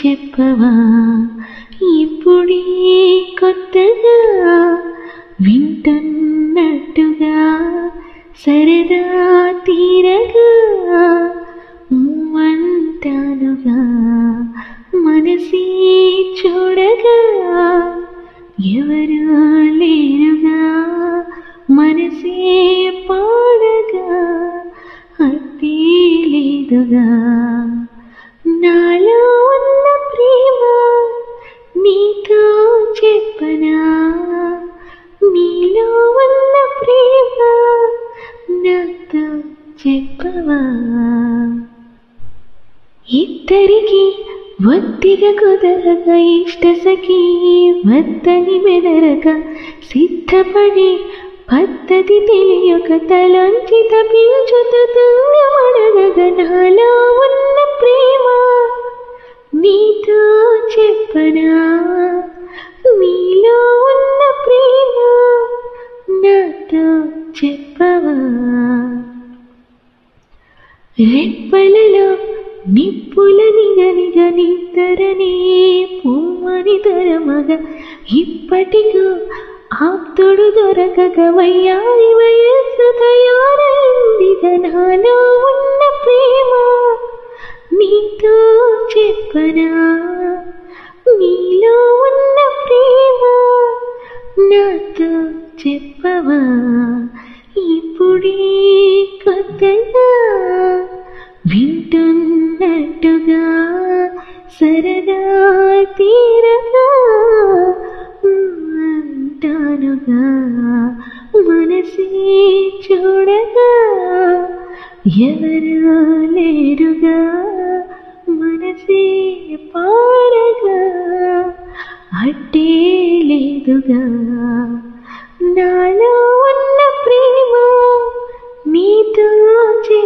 చెప్పవా ఇప్పుడే కొత్తగా వింటున్నట్టుగా సరదా తీరగా అంటానుగా మనసే చూడగా ఎవరు లేరుగా మనసే పాడగా అత్తే లేదుగా నాలో ఉన్న ప్రేమ నీతో చెప్పనా నీలో ఉన్న ప్రేమ నాతో చెప్పవా ఇద్దరికి ఒత్తిగా కుదరక ఇష్ట సఖీ వద్దని మెదరక సిద్ధపడి పద్ధతి తెలియక తలంచి తప్పించుతూ మడగగ నాలో ఉన్న ప్రేమ నీతో చెప్పనా నీలో ఉన్న ప్రేమ నాతో చెప్పవా రెప్పలలో నిప్పుల నిగనిగ నిద్దరనే పువ్వని తరమగ ఇప్పటికో ఆప్తుడు దొరకక వయ్యారి వయస్సు తయారైంది నాలో ఉన్న ప్రేమ నీతో చెప్పనా నీలో ఉన్న ప్రేమ నాతో చెప్పవా ఇప్పుడే కొత్తగా వింటున్నట్టుగా సరదా తీరగా అంటానుగా మనసే చూడగా ఎవరు లేరుగా మనసే పాడగా అట్టే లేదుగా నాలో ఉన్న ప్రేమ నీతో